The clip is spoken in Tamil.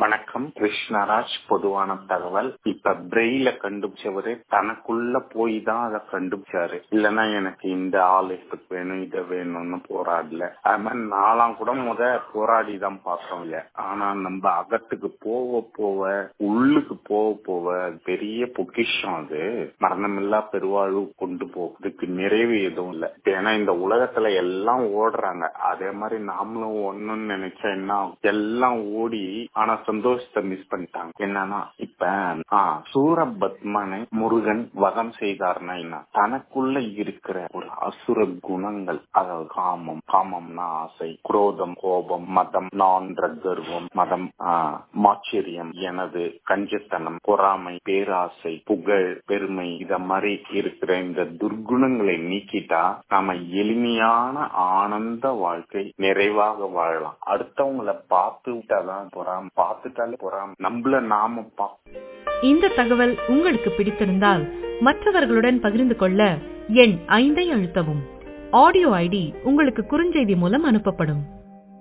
வணக்கம் கிருஷ்ணராஜ் பொதுவான தகவல் இப்ப பிரெயில கண்டுபிடிச்சவரு தனக்குள்ள போய் தான் அதை கண்டுபிடிச்சாரு இல்லைன்னா எனக்கு இந்த ஆலயத்துக்கு வேணும் இதை வேணும்னு போராடல அது மாதிரி நாலாம் கூட முத போராடி தான் பார்த்தோம் இல்ல ஆனா நம்ம அகத்துக்கு போக போக உள்ளுக்கு போக போக அது பெரிய பொக்கிஷம் அது மரணமில்லா பெருவாழ்வு கொண்டு போகிறதுக்கு நிறைவு எதுவும் இல்ல ஏன்னா இந்த உலகத்துல எல்லாம் ஓடுறாங்க அதே மாதிரி நாமளும் ஒண்ணுன்னு நினைச்சா என்ன ஆகும்? எல்லாம் ஓடி ஆனா சந்தோஷத்தை மிஸ் பண்ணிட்டாங்க என்னன்னா இப்ப ஆஹ் சூரபத்மனை முருகன் வதம் செய்தார்னா என்ன தனக்குள்ள இருக்கிற ஒரு அசுர குணங்கள் அதாவது காமம் காமம்னா ஆசை குரோதம் கோபம் மதம் நான்ற கர்வம் மதம் ஆஹ் மாச்சரியம் எனது கஞ்சத்தனம் பொறாமை பேராசை புகழ் பெருமை இத மாதிரி இருக்கிற இந்த துர்குணங்களை நீக்கிட்டா நாம எளிமையான ஆனந்த வாழ்க்கை நிறைவாக வாழலாம் அடுத்தவங்களை பார்த்துட்டாதான் பொறாம பார்த்துட்டாலே பொறாம நம்மள நாம பா இந்த தகவல் உங்களுக்கு பிடித்திருந்தால் மற்றவர்களுடன் பகிர்ந்து கொள்ள எண் ஐந்தை அழுத்தவும் ஆடியோ ஐடி உங்களுக்கு குறுஞ்செய்தி மூலம் அனுப்பப்படும்